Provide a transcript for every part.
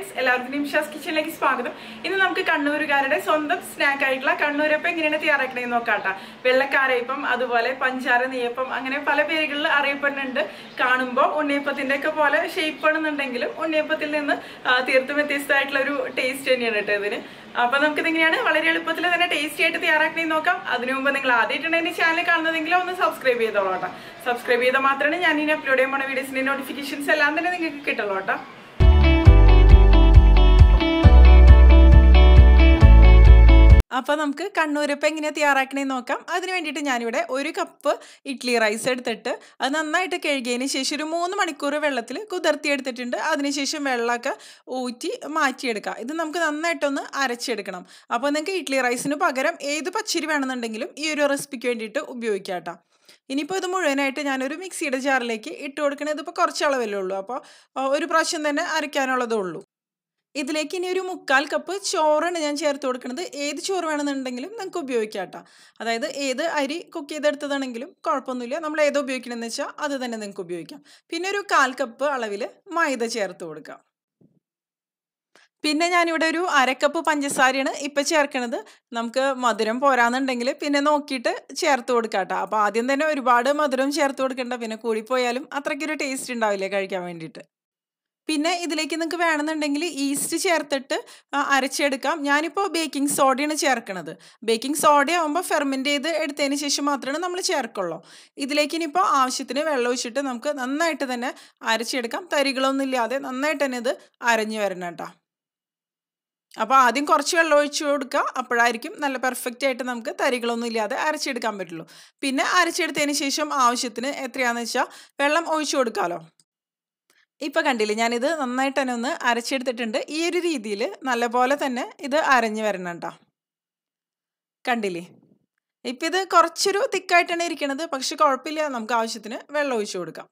friends എല്ലാവർക്കും നിമിഷാസ് കിച്ചണിലേക്ക് സ്വാഗതം ഇന്ന് നമുക്ക് കണ്ണൂരുകാരുടെ സ്വന്തം സ്നാക്ക് ആയിട്ടുള്ള കണ്ണൂരപ്പം എങ്ങനെയാണ് തയ്യാറാക്കണേന്ന് നോക്കാട്ടാ വെള്ളക്കാരയപ്പം അതുപോലെ പഞ്ചാര നെയ്യപ്പം അങ്ങനെ പല പേരുകളിൽ അറിയപ്പെടുന്നുണ്ട് കാണുമ്പോൾ ഉണ്ണിയപ്പത്തിന്റെ ഒക്കെ പോലെ ഷേപ്പ് ആണെന്നുണ്ടെങ്കിലും ഉണ്ണിയപ്പത്തിൽ നിന്ന് ആ, തീർത്തും വ്യത്യസ്തമായിട്ടുള്ള ഒരു ടേസ്റ്റ് തന്നെയാണ് കേട്ടോ ഇതിന് അപ്പൊ നമുക്ക് ഇതെങ്ങനെയാണ് വളരെ എളുപ്പത്തിൽ തന്നെ ടേസ്റ്റി ആയിട്ട് തയ്യാറാക്കണേന്ന് നോക്കാം അതിനു മുമ്പ് നിങ്ങൾ ആദ്യമായിട്ടാണ് എന്റെ ചാനൽ കാണുന്നതെങ്കിൽ ഒന്ന് സബ്സ്ക്രൈബ് ചെയ്തോളൂ കേട്ടോ സബ്സ്ക്രൈബ് ചെയ്താൽ മാത്രമേ ഞാൻ ഇനി അപ്ലോഡ് ചെയ്യുമ്പോൾ വീഡിയോസിന്റെ നോട്ടിഫിക്കേഷൻസ് എല്ലാം തന്നെ നിങ്ങൾക്ക് കിട്ടുള്ളൂ കേട്ടോ അപ്പോൾ നമുക്ക് കണ്ണൂരപ്പം എങ്ങനെയാണ് തയ്യാറാക്കണേന്ന് നോക്കാം അതിന് വേണ്ടിയിട്ട് ഞാനിവിടെ ഒരു കപ്പ് ഇഡ്ഡലി റൈസ് എടുത്തിട്ട് അത് നന്നായിട്ട് കഴുകിയതിന് ശേഷം ഒരു മൂന്ന് മണിക്കൂർ വെള്ളത്തിൽ കുതിർത്തി എടുത്തിട്ടുണ്ട് അതിനുശേഷം വെള്ളമൊക്കെ ഊറ്റി മാറ്റിയെടുക്കുക ഇത് നമുക്ക് നന്നായിട്ടൊന്ന് അരച്ചെടുക്കണം അപ്പോൾ നിങ്ങൾക്ക് ഇഡ്ഡലി റൈസിന് പകരം ഏത് പച്ചരി വേണമെന്നുണ്ടെങ്കിലും ഈ ഒരു റെസിപ്പിക്ക് വേണ്ടിയിട്ട് ഉപയോഗിക്കാം കേട്ടോ ഇനിയിപ്പോൾ ഇത് മുഴുവനായിട്ട് ഞാനൊരു മിക്സിയുടെ ജാറിലേക്ക് ഇട്ട് കൊടുക്കണത് ഇതിപ്പോൾ കുറച്ച് അളവല്ലേ ഉള്ളൂ അപ്പോൾ ഒരു പ്രാവശ്യം തന്നെ അരയ്ക്കാനുള്ളതേ ഉള്ളൂ ഇതിലേക്ക് ഇനി ഒരു മുക്കാൽ കപ്പ് ചോറാണ് ഞാൻ ചേർത്ത് കൊടുക്കുന്നത് ഏത് ചോറ് വേണമെന്നുണ്ടെങ്കിലും നിങ്ങൾക്ക് ഉപയോഗിക്കാം കേട്ടോ അതായത് ഏത് അരി കുക്ക് ചെയ്തെടുത്തതാണെങ്കിലും കുഴപ്പമൊന്നുമില്ല നമ്മൾ ഏത് ഉപയോഗിക്കണമെന്ന് വെച്ചാൽ അത് തന്നെ നിങ്ങൾക്ക് ഉപയോഗിക്കാം പിന്നെ ഒരു കാൽ കപ്പ് അളവിൽ മൈദ ചേർത്ത് കൊടുക്കാം പിന്നെ ഞാനിവിടെ ഒരു അരക്കപ്പ് പഞ്ചസാരയാണ് ഇപ്പം ചേർക്കണത് നമുക്ക് മധുരം പോരാന്നുണ്ടെങ്കിൽ പിന്നെ നോക്കിയിട്ട് ചേർത്ത് കൊടുക്കാം കേട്ടോ അപ്പോൾ ആദ്യം തന്നെ ഒരുപാട് മധുരം ചേർത്ത് കൊടുക്കണ്ട പിന്നെ കൂടിപ്പോയാലും അത്രയ്ക്കൊരു ടേസ്റ്റ് ഉണ്ടാവില്ല കഴിക്കാൻ വേണ്ടിയിട്ട് പിന്നെ ഇതിലേക്ക് നിങ്ങൾക്ക് വേണമെന്നുണ്ടെങ്കിൽ ഈസ്റ്റ് ചേർത്തിട്ട് ആ, അരച്ചെടുക്കാം ഞാനിപ്പോൾ ബേക്കിംഗ് സോഡയാണ് ചേർക്കണത് ബേക്കിംഗ് സോഡ ആകുമ്പോൾ ഫെർമെൻറ്റ് ചെയ്ത് എടുത്തതിന് ശേഷം മാത്രമേ നമ്മൾ ചേർക്കുള്ളൂ ഇതിലേക്ക് ഇനിയിപ്പോൾ ആവശ്യത്തിന് വെള്ളം ഒഴിച്ചിട്ട് നമുക്ക് നന്നായിട്ട് തന്നെ അരച്ചെടുക്കാം തരികളൊന്നും ഇല്ലാതെ നന്നായിട്ട് തന്നെ ഇത് അരഞ്ഞു വരണം കേട്ടോ അപ്പോൾ ആദ്യം കുറച്ച് വെള്ളം ഒഴിച്ച് കൊടുക്കുക അപ്പോഴായിരിക്കും നല്ല പെർഫെക്റ്റ് ആയിട്ട് നമുക്ക് തരികളൊന്നും ഇല്ലാതെ അരച്ചെടുക്കാൻ പറ്റുള്ളൂ പിന്നെ അരച്ചെടുത്തതിന് ശേഷം ആവശ്യത്തിന് എത്രയാണെന്ന് വെച്ചാൽ വെള്ളം ഒഴിച്ചു കൊടുക്കാമല്ലോ ഇപ്പൊ കണ്ടില്ലേ ഞാനിത് നന്നായിട്ട് തന്നെ ഒന്ന് അരച്ചെടുത്തിട്ടുണ്ട് ഈ ഒരു രീതിയിൽ നല്ലപോലെ തന്നെ ഇത് അരഞ്ഞു വരണം കേട്ടോ കണ്ടില്ലേ ഇപ്പം ഇത് കുറച്ചൊരു തിക്കായിട്ടാണ് ഇരിക്കണത് പക്ഷെ കുഴപ്പമില്ല നമുക്ക് ആവശ്യത്തിന് വെള്ളം ഒഴിച്ചു കൊടുക്കാം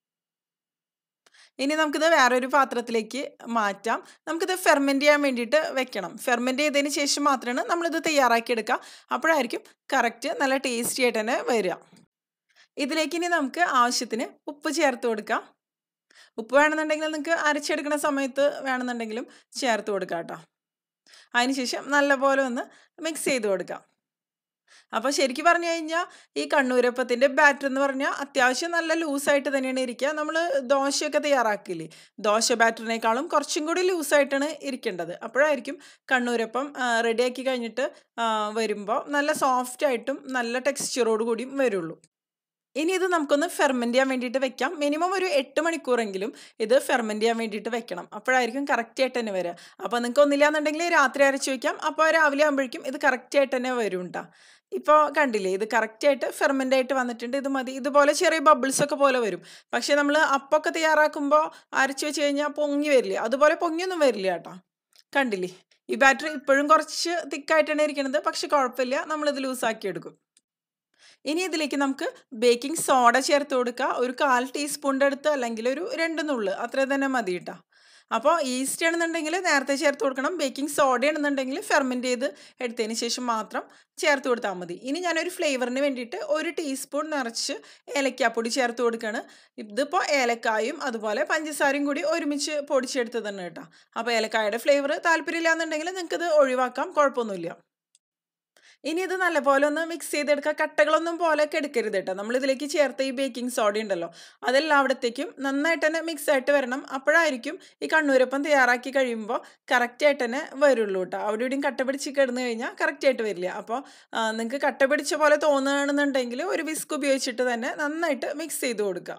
ഇനി നമുക്കിത് വേറൊരു പാത്രത്തിലേക്ക് മാറ്റാം നമുക്കിത് ഫെർമെൻറ്റ് ചെയ്യാൻ വേണ്ടിയിട്ട് വെക്കണം ഫെർമെൻറ്റ് ചെയ്തതിന് ശേഷം മാത്രമാണ് നമ്മളിത് തയ്യാറാക്കി എടുക്കുക അപ്പോഴായിരിക്കും കറക്റ്റ് നല്ല ടേസ്റ്റി ആയിട്ട് തന്നെ വരിക ഇതിലേക്ക് ഇനി നമുക്ക് ആവശ്യത്തിന് ഉപ്പ് ചേർത്ത് കൊടുക്കാം ഉപ്പ് വേണമെന്നുണ്ടെങ്കിൽ നിങ്ങൾക്ക് അരച്ചെടുക്കുന്ന സമയത്ത് വേണമെന്നുണ്ടെങ്കിലും ചേർത്ത് കൊടുക്കാം കേട്ടോ അതിനുശേഷം നല്ലപോലെ ഒന്ന് മിക്സ് ചെയ്ത് കൊടുക്കാം അപ്പോൾ ശരിക്കും പറഞ്ഞു കഴിഞ്ഞാൽ ഈ കണ്ണൂരപ്പത്തിൻ്റെ ബാറ്റർ എന്ന് പറഞ്ഞാൽ അത്യാവശ്യം നല്ല ലൂസായിട്ട് തന്നെയാണ് ഇരിക്കുക നമ്മൾ ദോശയൊക്കെ തയ്യാറാക്കില്ലേ ദോശ ബാറ്ററിനേക്കാളും കുറച്ചും കൂടി ലൂസായിട്ടാണ് ഇരിക്കേണ്ടത് അപ്പോഴായിരിക്കും കണ്ണൂരപ്പം റെഡിയാക്കി കഴിഞ്ഞിട്ട് വരുമ്പോൾ നല്ല സോഫ്റ്റ് ആയിട്ടും നല്ല ടെക്സ്ചറോട് കൂടിയും വരുള്ളൂ ഇനി ഇത് നമുക്കൊന്ന് ഫെർമെൻറ്റ് ചെയ്യാൻ വേണ്ടിയിട്ട് വെക്കാം മിനിമം ഒരു എട്ട് മണിക്കൂറെങ്കിലും ഇത് ഫെർമെൻറ്റ് ചെയ്യാൻ വേണ്ടിയിട്ട് വെക്കണം അപ്പോഴായിരിക്കും കറക്റ്റ് ആയിട്ട് തന്നെ വരിക അപ്പോൾ നിങ്ങൾക്ക് ഒന്നില്ലാന്നുണ്ടെങ്കിൽ രാത്രി അരച്ച് വയ്ക്കാം അപ്പോൾ രാവിലെ ആകുമ്പോഴേക്കും ഇത് കറക്റ്റ് ആയിട്ട് തന്നെ വരും കേട്ടോ ഇപ്പോൾ കണ്ടില്ലേ ഇത് കറക്റ്റ് ആയിട്ട് ഫെർമെൻ്റ് ആയിട്ട് വന്നിട്ടുണ്ട് ഇത് മതി ഇതുപോലെ ചെറിയ ബബിൾസ് ഒക്കെ പോലെ വരും പക്ഷേ നമ്മൾ അപ്പൊക്കെ തയ്യാറാക്കുമ്പോൾ അരച്ച് വെച്ച് കഴിഞ്ഞാൽ പൊങ്ങി വരില്ല അതുപോലെ പൊങ്ങിയൊന്നും വരില്ല കേട്ടോ കണ്ടില്ലേ ഈ ബാറ്റർ ഇപ്പോഴും കുറച്ച് തിക്കായിട്ടാണ് ഇരിക്കുന്നത് പക്ഷെ കുഴപ്പമില്ല നമ്മളിത് ലൂസാക്കി എടുക്കും ഇനി ഇതിലേക്ക് നമുക്ക് ബേക്കിംഗ് സോഡ ചേർത്ത് കൊടുക്കുക ഒരു കാൽ ടീസ്പൂണിൻ്റെ അടുത്ത് അല്ലെങ്കിൽ ഒരു രണ്ട് നുള്ള് അത്ര തന്നെ മതി കേട്ടോ അപ്പോൾ ഈസ്റ്റ് ആണെന്നുണ്ടെങ്കിൽ നേരത്തെ ചേർത്ത് കൊടുക്കണം ബേക്കിംഗ് സോഡ ആണെന്നുണ്ടെങ്കിൽ ഫെർമെൻറ്റ് ചെയ്ത് എടുത്തതിന് ശേഷം മാത്രം ചേർത്ത് കൊടുത്താൽ മതി ഇനി ഞാനൊരു ഫ്ലേവറിന് വേണ്ടിയിട്ട് ഒരു ടീസ്പൂൺ നിറച്ച് ഏലക്കാപ്പൊടി ചേർത്ത് കൊടുക്കുകയാണ് ഇതിപ്പോൾ ഏലക്കായും അതുപോലെ പഞ്ചസാരയും കൂടി ഒരുമിച്ച് പൊടിച്ചെടുത്തത് തന്നെ കേട്ടോ അപ്പോൾ ഏലക്കായുടെ ഫ്ലേവർ താല്പര്യമില്ല എന്നുണ്ടെങ്കിൽ നിങ്ങൾക്കിത് ഒഴിവാക്കാം കുഴപ്പമൊന്നുമില്ല ഇനി ഇത് നല്ലപോലെ ഒന്ന് മിക്സ് ചെയ്തെടുക്കുക കട്ടകളൊന്നും പോലെ ഒക്കെ എടുക്കരുത് കേട്ടോ നമ്മൾ ഇതിലേക്ക് ചേർത്ത ഈ ബേക്കിംഗ് സോഡ ഉണ്ടല്ലോ അതെല്ലാവിടത്തേക്കും നന്നായിട്ട് തന്നെ മിക്സ് ആയിട്ട് വരണം അപ്പോഴായിരിക്കും ഈ കണ്ണൂരപ്പം തയ്യാറാക്കി കഴിയുമ്പോൾ കറക്റ്റ് ആയിട്ട് തന്നെ വരുള്ളൂ കേട്ടോ അവിടെ ഇവിടെയും കട്ട പിടിച്ച് കിടന്നു കഴിഞ്ഞാൽ കറക്റ്റ് ആയിട്ട് വരില്ല അപ്പോൾ നിങ്ങൾക്ക് കട്ട പിടിച്ച പോലെ തോന്നുകയാണെന്നുണ്ടെങ്കിൽ ഒരു വിസ്ക് ഉപയോഗിച്ചിട്ട് തന്നെ നന്നായിട്ട് മിക്സ് ചെയ്ത് കൊടുക്കുക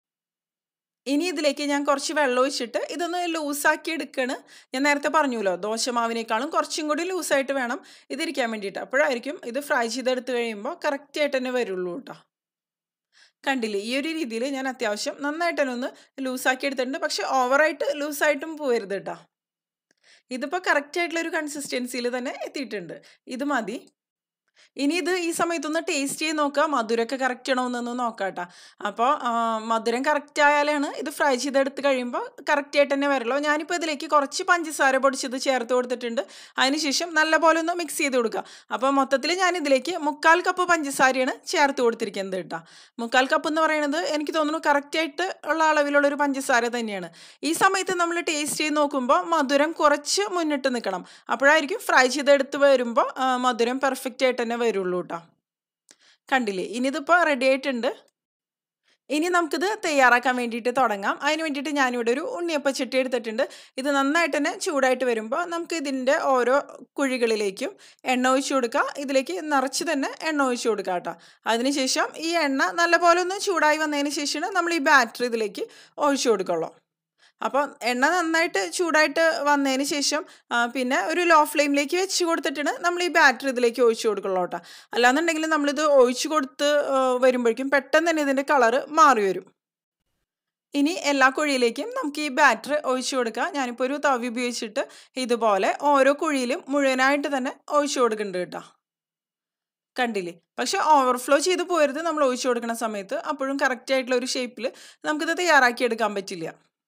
ഇനി ഇതിലേക്ക് ഞാൻ കുറച്ച് വെള്ളം ഒഴിച്ചിട്ട് ഇതൊന്ന് ലൂസാക്കി എടുക്കണ് ഞാൻ നേരത്തെ പറഞ്ഞല്ലോ ദോശമാവിനേക്കാളും കുറച്ചും കൂടി ലൂസായിട്ട് വേണം ഇതിരിക്കാൻ വേണ്ടിയിട്ട് അപ്പോഴായിരിക്കും ഇത് ഫ്രൈ ചെയ്തെടുത്ത് കഴിയുമ്പോൾ കറക്റ്റ് ആയിട്ട് തന്നെ വരുള്ളൂ കേട്ടോ കണ്ടില്ലേ ഈ ഒരു രീതിയിൽ ഞാൻ അത്യാവശ്യം നന്നായിട്ട് തന്നെ ഒന്ന് ലൂസാക്കി എടുത്തിട്ടുണ്ട് പക്ഷെ ഓവറായിട്ട് ലൂസായിട്ടും പോരുത് കേട്ടോ ഇതിപ്പോൾ കറക്റ്റ് ആയിട്ടുള്ള ഒരു കൺസിസ്റ്റൻസിയിൽ തന്നെ എത്തിയിട്ടുണ്ട് ഇത് മതി ഇനി ഇത് ഈ സമയത്തൊന്ന് ടേസ്റ്റ് ചെയ്ത് നോക്കുക മധുരമൊക്കെ കറക്റ്റ് ആണോ എന്നൊന്ന് നോക്കാം കേട്ടോ അപ്പോൾ മധുരം കറക്റ്റ് ആയാലാണ് ഇത് ഫ്രൈ ചെയ്തെടുത്ത് കഴിയുമ്പോൾ കറക്റ്റ് ആയിട്ട് തന്നെ വരുള്ളൂ ഞാനിപ്പോൾ ഇതിലേക്ക് കുറച്ച് പഞ്ചസാര പൊടിച്ചത് ചേർത്ത് കൊടുത്തിട്ടുണ്ട് അതിനുശേഷം നല്ലപോലെ ഒന്ന് മിക്സ് ചെയ്ത് കൊടുക്കുക അപ്പോൾ മൊത്തത്തിൽ ഞാൻ ഇതിലേക്ക് മുക്കാൽ കപ്പ് പഞ്ചസാരയാണ് ചേർത്ത് കൊടുത്തിരിക്കുന്നത് കേട്ടോ മുക്കാൽ കപ്പ് എന്ന് പറയുന്നത് എനിക്ക് തോന്നുന്നു കറക്റ്റ് ആയിട്ട് ഉള്ള അളവിലുള്ളൊരു പഞ്ചസാര തന്നെയാണ് ഈ സമയത്ത് നമ്മൾ ടേസ്റ്റ് ചെയ്ത് നോക്കുമ്പോൾ മധുരം കുറച്ച് മുന്നിട്ട് നിൽക്കണം അപ്പോഴായിരിക്കും ഫ്രൈ ചെയ്തെടുത്ത് വരുമ്പോൾ ആ, മധുരം പെർഫെക്റ്റ് ആയിട്ട് തന്നെ വരുള്ളൂ കേട്ടോ കണ്ടില്ലേ ഇനി ഇതിപ്പോൾ റെഡി ആയിട്ടുണ്ട് ഇനി നമുക്കിത് തയ്യാറാക്കാൻ വേണ്ടിയിട്ട് തുടങ്ങാം അതിന് വേണ്ടിയിട്ട് ഞാനിവിടെ ഒരു ഉണ്ണിയപ്പ ചട്ടി എടുത്തിട്ടുണ്ട് ഇത് നന്നായിട്ട് തന്നെ ചൂടായിട്ട് വരുമ്പോൾ നമുക്ക് ഇതിൻ്റെ ഓരോ കുഴികളിലേക്കും എണ്ണ ഒഴിച്ചു കൊടുക്കുക ഇതിലേക്ക് നിറച്ച് തന്നെ എണ്ണ ഒഴിച്ചു കൊടുക്കുക കേട്ടോ അതിനുശേഷം ഈ എണ്ണ നല്ലപോലെ ഒന്ന് ചൂടായി വന്നതിന് ശേഷമാണ് നമ്മൾ ഈ ബാറ്ററി ഇതിലേക്ക് ഒഴിച്ചു കൊടുക്കുള്ളൂ അപ്പോൾ എണ്ണ നന്നായിട്ട് ചൂടായിട്ട് വന്നതിന് ശേഷം ആ, പിന്നെ ഒരു ലോ ഫ്ലെയിമിലേക്ക് വെച്ച് കൊടുത്തിട്ടാണ് നമ്മൾ ഈ ബാറ്ററി ഇതിലേക്ക് ഒഴിച്ചു കൊടുക്കുള്ളൂ കേട്ടോ അല്ലാന്നുണ്ടെങ്കിൽ നമ്മളിത് ഒഴിച്ചു കൊടുത്ത് ആ, വരുമ്പോഴേക്കും പെട്ടെന്ന് തന്നെ ഇതിൻ്റെ കളറ് മാറി വരും ഇനി എല്ലാ കുഴിയിലേക്കും നമുക്ക് ഈ ബാറ്റർ ഒഴിച്ചു കൊടുക്കാം ഞാനിപ്പോൾ ഒരു തവി ഉപയോഗിച്ചിട്ട് ഇതുപോലെ ഓരോ കുഴിയിലും മുഴുവനായിട്ട് തന്നെ ഒഴിച്ചു കൊടുക്കുന്നുണ്ട് കേട്ടോ കണ്ടില്ലേ പക്ഷെ ഓവർഫ്ലോ ചെയ്ത് പോരുത് നമ്മൾ ഒഴിച്ചു കൊടുക്കുന്ന സമയത്ത് അപ്പോഴും കറക്റ്റ് ആയിട്ടുള്ള ഒരു ഷേപ്പിൽ നമുക്കിത് തയ്യാറാക്കി എടുക്കാൻ പറ്റില്ല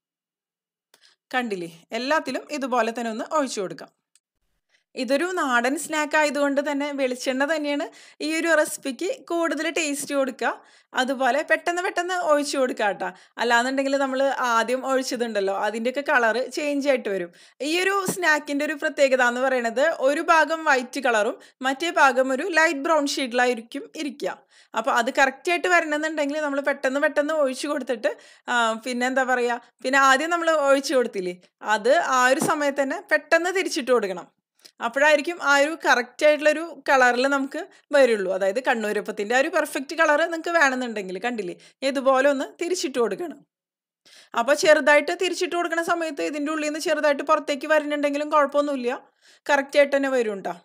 കണ്ടില്ലേ എല്ലാത്തിലും ഇതുപോലെ തന്നെ ഒന്ന് ഒഴിച്ചു കൊടുക്കാം ഇതൊരു നാടൻ സ്നാക്ക് ആയതുകൊണ്ട് തന്നെ വെളിച്ചെണ്ണ തന്നെയാണ് ഈ ഒരു റെസിപ്പിക്ക് കൂടുതൽ ടേസ്റ്റ് കൊടുക്കുക അതുപോലെ പെട്ടെന്ന് പെട്ടെന്ന് ഒഴിച്ചു കൊടുക്കുക കേട്ടോ അല്ലാന്നുണ്ടെങ്കിൽ നമ്മൾ ആദ്യം ഒഴിച്ചതുണ്ടല്ലോ അതിൻ്റെയൊക്കെ കളറ് ചേഞ്ച് ആയിട്ട് വരും ഈ ഒരു സ്നാക്കിൻ്റെ ഒരു പ്രത്യേകത എന്ന് പറയുന്നത് ഒരു ഭാഗം വൈറ്റ് കളറും മറ്റേ ഭാഗം ഒരു ലൈറ്റ് ബ്രൗൺ ഷെയ്ഡിലായിരിക്കും ഇരിക്കുക അപ്പോൾ അത് കറക്റ്റ് ആയിട്ട് വരണമെന്നുണ്ടെങ്കിൽ നമ്മൾ പെട്ടെന്ന് പെട്ടെന്ന് ഒഴിച്ചു കൊടുത്തിട്ട് ആ, പിന്നെ എന്താ പറയുക പിന്നെ ആദ്യം നമ്മൾ ഒഴിച്ചു കൊടുത്തില്ലേ അത് ആ ഒരു സമയത്ത് തന്നെ പെട്ടെന്ന് തിരിച്ചിട്ട് കൊടുക്കണം അപ്പോഴായിരിക്കും ആ ഒരു കറക്റ്റ് ആയിട്ടുള്ളൊരു കളറിൽ നമുക്ക് വരുള്ളൂ അതായത് കണ്ണൂരപ്പത്തിൻ്റെ ആ ഒരു പെർഫെക്റ്റ് കളറ് നിങ്ങൾക്ക് വേണമെന്നുണ്ടെങ്കിൽ കണ്ടില്ലേ ഇതുപോലെ ഒന്ന് തിരിച്ചിട്ട് കൊടുക്കണം അപ്പോൾ ചെറുതായിട്ട് തിരിച്ചിട്ട് കൊടുക്കുന്ന സമയത്ത് ഇതിൻ്റെ ഉള്ളിൽ നിന്ന് ചെറുതായിട്ട് പുറത്തേക്ക് വരുന്നുണ്ടെങ്കിലും കുഴപ്പമൊന്നുമില്ല കറക്റ്റ് ആയിട്ട് തന്നെ വരും കേട്ടോ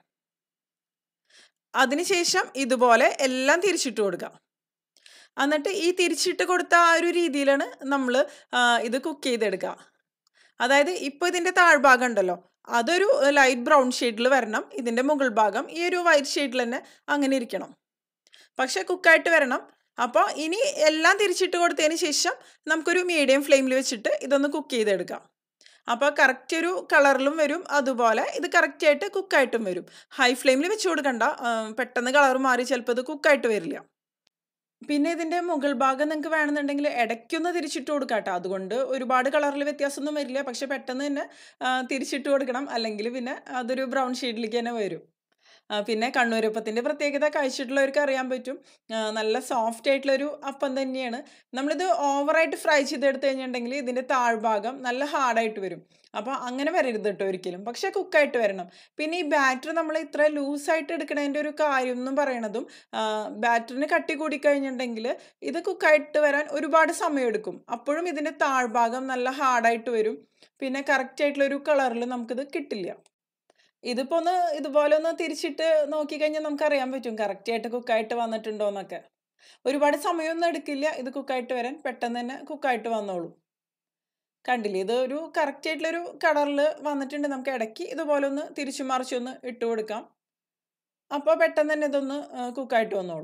അതിനുശേഷം ഇതുപോലെ എല്ലാം തിരിച്ചിട്ട് കൊടുക്കാം എന്നിട്ട് ഈ തിരിച്ചിട്ട് കൊടുത്ത ആ ഒരു രീതിയിലാണ് നമ്മൾ ഇത് കുക്ക് ചെയ്തെടുക്കുക അതായത് ഇപ്പോൾ ഇതിൻ്റെ താഴ്ഭാഗം ഉണ്ടല്ലോ അതൊരു ലൈറ്റ് ബ്രൗൺ ഷെയ്ഡിൽ വരണം ഇതിൻ്റെ മുകൾ ഭാഗം ഈ ഒരു വൈറ്റ് ഷെയ്ഡിൽ തന്നെ അങ്ങനെ ഇരിക്കണം പക്ഷെ കുക്കായിട്ട് വരണം അപ്പോൾ ഇനി എല്ലാം തിരിച്ചിട്ട് കൊടുത്തതിന് ശേഷം നമുക്കൊരു മീഡിയം ഫ്ലെയിമിൽ വെച്ചിട്ട് ഇതൊന്ന് കുക്ക് ചെയ്തെടുക്കാം അപ്പോൾ കറക്റ്റ് ഒരു കളറിലും വരും അതുപോലെ ഇത് കറക്റ്റ് ആയിട്ട് കുക്കായിട്ടും വരും ഹൈ ഫ്ലെയിമിൽ വെച്ച് കൊടുക്കണ്ട ആ, പെട്ടെന്ന് കളർ മാറി ചിലപ്പോൾ ഇത് കുക്കായിട്ട് വരില്ല പിന്നെ ഇതിൻ്റെ മുകൾ ഭാഗം നിങ്ങൾക്ക് വേണമെന്നുണ്ടെങ്കിൽ ഇടയ്ക്കൊന്ന് തിരിച്ചിട്ട് കൊടുക്കാം കേട്ടോ അതുകൊണ്ട് ഒരുപാട് കളറിൽ വ്യത്യാസമൊന്നും വരില്ല പക്ഷെ പെട്ടെന്ന് തന്നെ ആ, തിരിച്ചിട്ട് കൊടുക്കണം അല്ലെങ്കിൽ പിന്നെ അതൊരു ബ്രൗൺ ഷെയ്ഡിലേക്ക് തന്നെ വരും ആ, പിന്നെ കണ്ണൂരപ്പത്തിൻ്റെ പ്രത്യേകത കഴിച്ചിട്ടുള്ളവർക്ക് അറിയാൻ പറ്റും ആ, നല്ല സോഫ്റ്റ് ആയിട്ടുള്ളൊരു അപ്പം തന്നെയാണ് നമ്മളിത് ഓവറായിട്ട് ഫ്രൈ ചെയ്തെടുത്ത് കഴിഞ്ഞിട്ടുണ്ടെങ്കിൽ ഇതിൻ്റെ താഴ്ഭാഗം നല്ല ഹാർഡായിട്ട് വരും അപ്പോൾ അങ്ങനെ വരരുത് കേട്ടോ ഒരിക്കലും പക്ഷെ കുക്കായിട്ട് വരണം പിന്നെ ഈ ബാറ്റർ നമ്മൾ ഇത്ര ലൂസായിട്ട് എടുക്കണതിൻ്റെ ഒരു കാര്യം എന്ന് പറയണതും ബാറ്ററിന് കട്ടി കൂടി കഴിഞ്ഞിട്ടുണ്ടെങ്കിൽ ഇത് കുക്കായിട്ട് വരാൻ ഒരുപാട് സമയമെടുക്കും അപ്പോഴും ഇതിൻ്റെ താഴ്ഭാഗം നല്ല ഹാർഡായിട്ട് വരും പിന്നെ കറക്റ്റ് ആയിട്ടുള്ള ഒരു കളറിൽ നമുക്കിത് കിട്ടില്ല ഇതിപ്പോൾ ഒന്ന് ഇതുപോലെ ഒന്ന് തിരിച്ചിട്ട് നോക്കിക്കഴിഞ്ഞാൽ നമുക്ക് അറിയാൻ പറ്റും കറക്റ്റ് ആയിട്ട് കുക്കായിട്ട് വന്നിട്ടുണ്ടോ എന്നൊക്കെ ഒരുപാട് സമയമൊന്നും എടുക്കില്ല ഇത് കുക്കായിട്ട് വരാൻ പെട്ടെന്ന് തന്നെ കുക്കായിട്ട് വന്നോളൂ കണ്ടില്ലേ ഇത് ഒരു കറക്റ്റ് ആയിട്ടുള്ളൊരു കളറിൽ വന്നിട്ടുണ്ട് നമുക്ക് ഇടയ്ക്ക് ഇതുപോലെ ഒന്ന് തിരിച്ചു മറിച്ചൊന്ന് ഇട്ട് കൊടുക്കാം അപ്പോൾ പെട്ടെന്ന് തന്നെ ഇതൊന്ന് കുക്കായിട്ട് വന്നോളൂ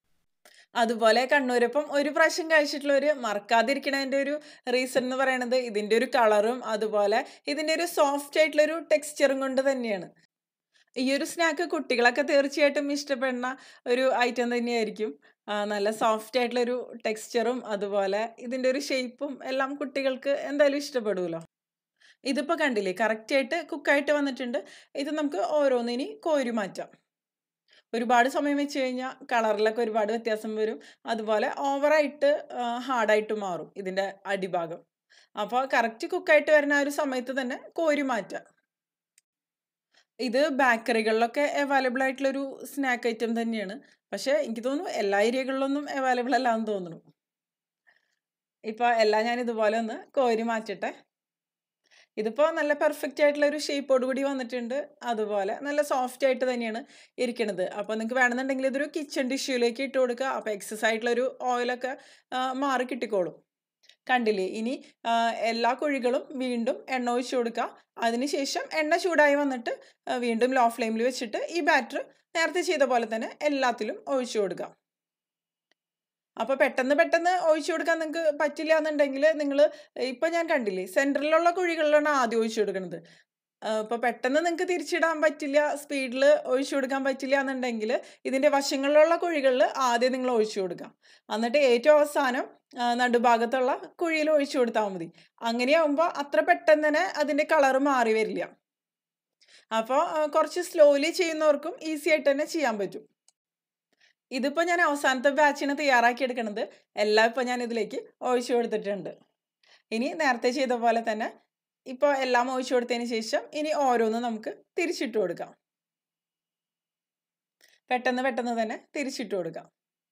അതുപോലെ കണ്ണൂരപ്പം ഒരു പ്രാവശ്യം കഴിച്ചിട്ടുള്ളവർ മറക്കാതിരിക്കണതിൻ്റെ ഒരു റീസൺ എന്ന് പറയുന്നത് ഇതിൻ്റെ ഒരു കളറും അതുപോലെ ഇതിൻ്റെ ഒരു സോഫ്റ്റ് ആയിട്ടുള്ളൊരു ടെക്സ്ചറും കൊണ്ട് തന്നെയാണ് ഈ ഒരു സ്നാക്ക് കുട്ടികളൊക്കെ തീർച്ചയായിട്ടും ഇഷ്ടപ്പെടുന്ന ഒരു ഐറ്റം തന്നെയായിരിക്കും ആ, നല്ല സോഫ്റ്റ് ആയിട്ടുള്ളൊരു ടെക്സ്ചറും അതുപോലെ ഇതിൻ്റെ ഒരു ഷേപ്പും എല്ലാം കുട്ടികൾക്ക് എന്തായാലും ഇഷ്ടപ്പെടുമല്ലോ ഇതിപ്പോൾ കണ്ടില്ലേ കറക്റ്റ് ആയിട്ട് കുക്കായിട്ട് വന്നിട്ടുണ്ട് ഇത് നമുക്ക് ഓരോന്നിനി കോരി മാറ്റാം ഒരുപാട് സമയം വെച്ച് കഴിഞ്ഞാൽ കളറിലൊക്കെ ഒരുപാട് വ്യത്യാസം വരും അതുപോലെ ഓവറായിട്ട് ഹാർഡായിട്ട് മാറും ഇതിൻ്റെ അടിഭാഗം അപ്പോൾ കറക്റ്റ് കുക്കായിട്ട് വരുന്ന ആ ഒരു സമയത്ത് തന്നെ കോരി മാറ്റാം ഇത് ബേക്കറികളിലൊക്കെ അവൈലബിൾ ആയിട്ടുള്ളൊരു സ്നാക്ക് ഐറ്റം തന്നെയാണ് പക്ഷേ എനിക്ക് തോന്നുന്നു എല്ലാ ഏരിയകളിലൊന്നും അവൈലബിൾ അല്ലാന്ന് തോന്നുന്നു ഇപ്പോൾ എല്ലാം ഞാൻ ഇതുപോലെ ഒന്ന് കോരി മാറ്റട്ടെ ഇതിപ്പോൾ നല്ല പെർഫെക്റ്റ് ആയിട്ടുള്ള ഒരു ഷേപ്പോട് കൂടി വന്നിട്ടുണ്ട് അതുപോലെ നല്ല സോഫ്റ്റ് ആയിട്ട് തന്നെയാണ് ഇരിക്കണത് അപ്പോൾ നിങ്ങൾക്ക് വേണമെന്നുണ്ടെങ്കിൽ ഇതൊരു കിച്ചൺ ടിഷ്യൂലേക്ക് ഇട്ട് കൊടുക്കുക അപ്പോൾ എക്സസ് ആയിട്ടുള്ളൊരു ഓയിലൊക്കെ ആ, മാറി കിട്ടിക്കോളും കണ്ടില്ലേ ഇനി ആ, എല്ലാ കുഴികളും വീണ്ടും എണ്ണ ഒഴിച്ചു കൊടുക്കുക അതിനുശേഷം എണ്ണ ചൂടായി വന്നിട്ട് ആ, വീണ്ടും ലോ ഫ്ലെയിമിൽ വെച്ചിട്ട് ഈ ബാറ്റർ നേരത്തെ ചെയ്ത പോലെ തന്നെ എല്ലാത്തിലും ഒഴിച്ചു കൊടുക്കാം അപ്പോൾ പെട്ടെന്ന് പെട്ടെന്ന് ഒഴിച്ചു കൊടുക്കാൻ നിങ്ങൾക്ക് പറ്റില്ല എന്നുണ്ടെങ്കിൽ നിങ്ങൾ ഇപ്പം ഞാൻ കണ്ടില്ലേ സെൻറ്ററിലുള്ള കുഴികളിലാണ് ആദ്യം ഒഴിച്ചു കൊടുക്കുന്നത് ഇപ്പോൾ പെട്ടെന്ന് നിങ്ങൾക്ക് തിരിച്ചിടാൻ പറ്റില്ല സ്പീഡിൽ ഒഴിച്ചു കൊടുക്കാൻ പറ്റില്ല എന്നുണ്ടെങ്കിൽ ഇതിൻ്റെ വശങ്ങളിലുള്ള കുഴികളിൽ ആദ്യം നിങ്ങൾ ഒഴിച്ചു കൊടുക്കാം എന്നിട്ട് ഏറ്റവും അവസാനം ആ, നടുഭാഗത്തുള്ള കുഴിയിൽ ഒഴിച്ചു കൊടുത്താൽ മതി അങ്ങനെയാവുമ്പോൾ അത്ര പെട്ടെന്ന് തന്നെ അതിൻ്റെ കളറ് മാറി വരില്ല അപ്പോൾ കുറച്ച് സ്ലോലി ചെയ്യുന്നവർക്കും ഈസി ആയിട്ട് തന്നെ ചെയ്യാൻ പറ്റും ഇതിപ്പോൾ ഞാൻ അവസാനത്തെ ബാച്ചിന് തയ്യാറാക്കി എടുക്കുന്നത് എല്ലാം ഇപ്പോൾ ഞാൻ ഇതിലേക്ക് ഒഴിച്ചു കൊടുത്തിട്ടുണ്ട് ഇനി നേരത്തെ ചെയ്ത പോലെ തന്നെ ഇപ്പോൾ എല്ലാം ഒഴിച്ചു കൊടുത്തതിന് ശേഷം ഇനി ഓരോന്നും നമുക്ക് തിരിച്ചിട്ട് കൊടുക്കാം പെട്ടെന്ന് പെട്ടെന്ന് തന്നെ തിരിച്ചിട്ട് കൊടുക്കാം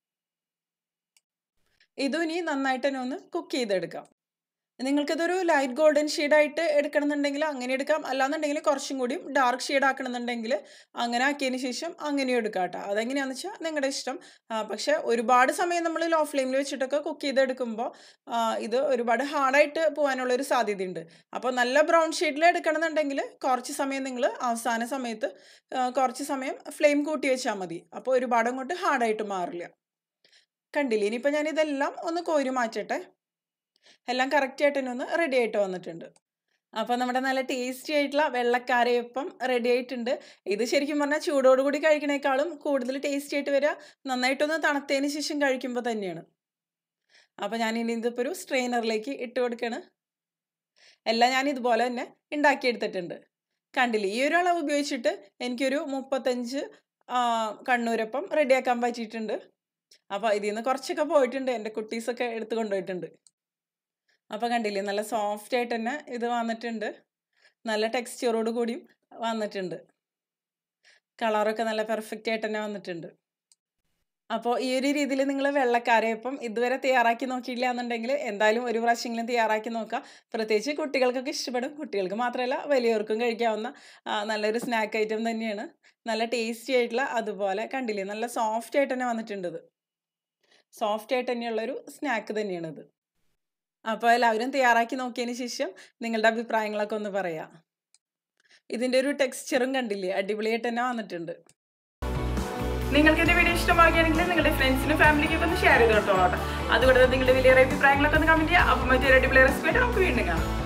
ഇതും ഇനി നന്നായിട്ട് തന്നെ ഒന്ന് കുക്ക് ചെയ്തെടുക്കാം നിങ്ങൾക്കിതൊരു ലൈറ്റ് ഗോൾഡൻ ഷെയ്ഡായിട്ട് എടുക്കണമെന്നുണ്ടെങ്കിൽ അങ്ങനെ എടുക്കാം അല്ലാന്നുണ്ടെങ്കിൽ കുറച്ചും കൂടിയും ഡാർക്ക് ഷെയ്ഡ് ആക്കണമെന്നുണ്ടെങ്കിൽ അങ്ങനെ ആക്കിയതിന് ശേഷം അങ്ങനെയും എടുക്കാം കേട്ടോ അതെങ്ങനെയാണെന്ന് വെച്ചാൽ നിങ്ങളുടെ ഇഷ്ടം ആ, പക്ഷേ ഒരുപാട് സമയം നമ്മൾ ലോ ഫ്ലെയിമിൽ വെച്ചിട്ടൊക്കെ കുക്ക് ചെയ്തെടുക്കുമ്പോൾ ആ, ഇത് ഒരുപാട് ഹാർഡായിട്ട് പോകാനുള്ളൊരു സാധ്യതയുണ്ട് അപ്പോൾ നല്ല ബ്രൗൺ ഷെയ്ഡിൽ എടുക്കണമെന്നുണ്ടെങ്കിൽ കുറച്ച് സമയം നിങ്ങൾ അവസാന സമയത്ത് ആ, കുറച്ച് സമയം ഫ്ലെയിം കൂട്ടി വെച്ചാൽ മതി അപ്പോൾ ഒരുപാട് അങ്ങോട്ട് ഹാർഡായിട്ട് മാറില്ല കണ്ടില്ലേ ഇനിയിപ്പോൾ ഞാൻ ഇതെല്ലാം ഒന്ന് കോരി മാറ്റട്ടെ എല്ലാം കറക്റ്റ് ആയിട്ട് തന്നെ ഒന്ന് റെഡി ആയിട്ട് വന്നിട്ടുണ്ട് അപ്പോൾ നമ്മുടെ നല്ല ടേസ്റ്റി ആയിട്ടുള്ള വെള്ളക്കാരയപ്പം റെഡി ആയിട്ടുണ്ട് ഇത് ശരിക്കും പറഞ്ഞാൽ ചൂടോടുകൂടി കഴിക്കണേക്കാളും കൂടുതൽ ടേസ്റ്റി ആയിട്ട് വരിക നന്നായിട്ടൊന്ന് തണുത്തതിന് ശേഷം കഴിക്കുമ്പോൾ തന്നെയാണ് അപ്പോൾ ഞാൻ ഇനി ഇതിപ്പോൾ ഒരു സ്ട്രെയിനറിലേക്ക് ഇട്ട് കൊടുക്കുകയാണ് എല്ലാം ഞാൻ ഇതുപോലെ തന്നെ ഉണ്ടാക്കിയെടുത്തിട്ടുണ്ട് കണ്ടില്ലേ ഈ ഒരു അളവ് ഉപയോഗിച്ചിട്ട് എനിക്കൊരു മുപ്പത്തഞ്ച് ആ, കണ്ണൂരപ്പം റെഡിയാക്കാൻ പറ്റിയിട്ടുണ്ട് അപ്പോൾ ഇതിൽ നിന്ന് കുറച്ചൊക്കെ പോയിട്ടുണ്ട് എൻ്റെ കുട്ടീസൊക്കെ എടുത്ത് കൊണ്ടുപോയിട്ടുണ്ട് അപ്പോൾ കണ്ടില്ലേ നല്ല സോഫ്റ്റ് ആയിട്ട് തന്നെ ഇത് വന്നിട്ടുണ്ട് നല്ല ടെക്സ്ചറോട് കൂടിയും വന്നിട്ടുണ്ട് കളറൊക്കെ നല്ല പെർഫെക്റ്റ് ആയിട്ട് തന്നെ വന്നിട്ടുണ്ട് അപ്പോൾ ഈ ഒരു രീതിയിൽ നിങ്ങൾ വെള്ളക്കാരയപ്പം ഇതുവരെ തയ്യാറാക്കി നോക്കിയില്ല എന്നുണ്ടെങ്കിൽ എന്തായാലും ഒരു പ്രാവശ്യമെങ്കിലും തയ്യാറാക്കി നോക്കുക പ്രത്യേകിച്ച് കുട്ടികൾക്കൊക്കെ ഇഷ്ടപ്പെടും കുട്ടികൾക്ക് മാത്രമല്ല വലിയവർക്കും കഴിക്കാവുന്ന ആ, നല്ലൊരു സ്നാക്ക് ഐറ്റം തന്നെയാണ് നല്ല ടേസ്റ്റി ആയിട്ടുള്ള അതുപോലെ കണ്ടില്ലേ നല്ല സോഫ്റ്റ് ആയിട്ട് തന്നെ വന്നിട്ടുണ്ട് ഇത് സോഫ്റ്റ് ആയിട്ട് തന്നെയുള്ളൊരു സ്നാക്ക് തന്നെയാണിത് അപ്പോൾ എല്ലാവരും തയ്യാറാക്കി നോക്കിയതിന് ശേഷം നിങ്ങളുടെ അഭിപ്രായങ്ങളൊക്കെ ഒന്ന് പറയാം ഇതിൻ്റെ ഒരു ടെക്സ്ചറും കണ്ടില്ലേ അടിപൊളിയായിട്ട് തന്നെ വന്നിട്ടുണ്ട് നിങ്ങൾക്ക് എന്റെ വീഡിയോ ഇഷ്ടമാവുകയാണെങ്കിൽ നിങ്ങളുടെ ഫ്രണ്ട്സിനും ഫാമിലിക്കൊക്കെ ഒന്ന് ഷെയർ ചെയ്ത് കൊടുത്തോളാം അതുകൂടാതെ നിങ്ങളുടെ വലിയ അഭിപ്രായങ്ങളൊക്കെ ഒന്ന് കമന്റ് ചെയ്യാം അപ്പം മറ്റൊരു അടിപൊളി റെസിപ്പി ആയിട്ട് നമുക്ക് വീണ്ടും കാണാം